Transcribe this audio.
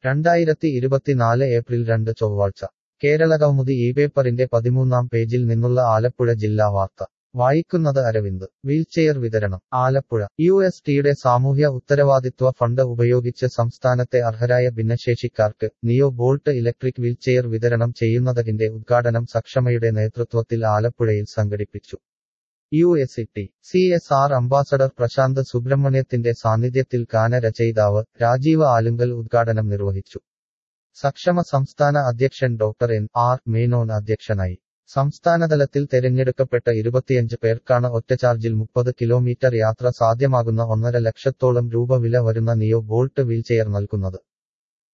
രണ്ടായിരത്തി ഇരുപത്തിനാല് ഏപ്രിൽ രണ്ട് ചൊവ്വാഴ്ച കേരളകൗമുദി ഈ പേപ്പറിന്റെ പതിമൂന്നാം പേജിൽ നിന്നുള്ള ആലപ്പുഴ ജില്ലാ വാർത്ത വായിക്കുന്നത് അരവിന്ദ് വീൽചെയർ വിതരണം ആലപ്പുഴ യു എസ് ടിയുടെ സാമൂഹ്യ ഉത്തരവാദിത്വ ഫണ്ട് ഉപയോഗിച്ച് സംസ്ഥാനത്തെ അർഹരായ ഭിന്നശേഷിക്കാർക്ക് നിയോ ബോൾട്ട് ഇലക്ട്രിക് വീൽചെയർ വിതരണം ചെയ്യുന്നതിന്റെ ഉദ്ഘാടനം സക്ഷമയുടെ നേതൃത്വത്തിൽ ആലപ്പുഴയിൽ സംഘടിപ്പിച്ചു U S T C S R ambassador Prashant സുബ്രഹ്മണ്യത്തിന്റെ സാന്നിധ്യത്തിൽ ഗാനരചയിതാവ് രാജീവ് ആലുങ്കൽ ഉദ്ഘാടനം നിർവഹിച്ചു സക്ഷമ സംസ്ഥാന അധ്യക്ഷൻ ഡോക്ടർ എൻ ആർ മേനോൻ അധ്യക്ഷനായി സംസ്ഥാനതലത്തിൽ തെരഞ്ഞെടുക്കപ്പെട്ട ഇരുപത്തിയഞ്ച് പേർക്കാണ് ഒറ്റചാർജിൽ മുപ്പത് കിലോമീറ്റർ യാത്ര സാധ്യമാകുന്ന ഒന്നര ലക്ഷത്തോളം രൂപ വില വരുന്ന നിയോ ബോൾട്ട് വീൽചെയർ നൽകുന്നത്